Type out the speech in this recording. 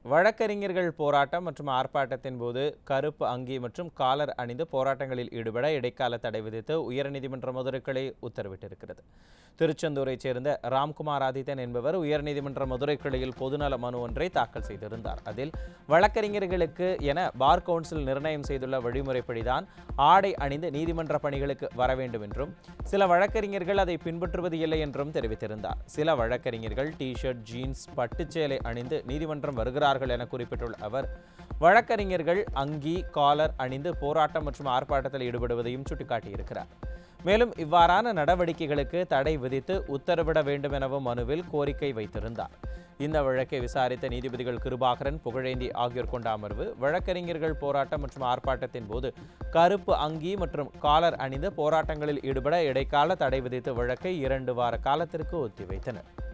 வழக்கறிஞர்கள் போராட்டம் மற்றும் ஆர்ப்பாட்டத்தின் போது கருப்பு அங்கி மற்றும் காலர் அணிந்து போராட்டங்களில் ஈடுபட இடைக்கால தடை விதித்து உயர்நீதிமன்ற மதுரை கிளை உத்தரவிட்டிருக்கிறது திருச்செந்தூரைச் சேர்ந்த ராம்குமார் ஆதித்தன் என்பவர் உயர்நீதிமன்ற மதுரை கிளையில் பொதுநல மனு ஒன்றை தாக்கல் செய்திருந்தார் அதில் வழக்கறிஞர்களுக்கு என பார் கவுன்சில் நிர்ணயம் செய்துள்ள வழிமுறைப்படிதான் ஆடை அணிந்து நீதிமன்ற பணிகளுக்கு வர வேண்டும் என்றும் சில வழக்கறிஞர்கள் அதை பின்பற்றுவது இல்லை என்றும் தெரிவித்திருந்தார் சில வழக்கறிஞர்கள் டி ஷர்ட் ஜீன்ஸ் பட்டுச்சேலை அணிந்து நீதிமன்றம் வருகிறார்கள் என குறிப்பிட்டுள்ள அவர் வழக்கறிஞர்கள் அங்கி காலர் அணிந்து போராட்டம் மற்றும் ஆர்ப்பாட்டத்தில் ஈடுபடுவதையும் சுட்டிக்காட்டியிருக்கிறார் மேலும் இவ்வாறான நடவடிக்கைகளுக்கு தடை விதித்து உத்தரவிட வேண்டும் எனவும் மனுவில் கோரிக்கை வைத்திருந்தார் இந்த வழக்கை விசாரித்த நீதிபதிகள் கிருபாகரன் புகழேந்தி ஆகியோர் கொண்ட அமர்வு வழக்கறிஞர்கள் போராட்டம் மற்றும் ஆர்ப்பாட்டத்தின் போது கருப்பு அங்கி மற்றும் காலர் அணிந்து போராட்டங்களில் ஈடுபட இடைக்கால தடை விதித்து வழக்கை இரண்டு வார காலத்திற்கு ஒத்திவைத்தனர்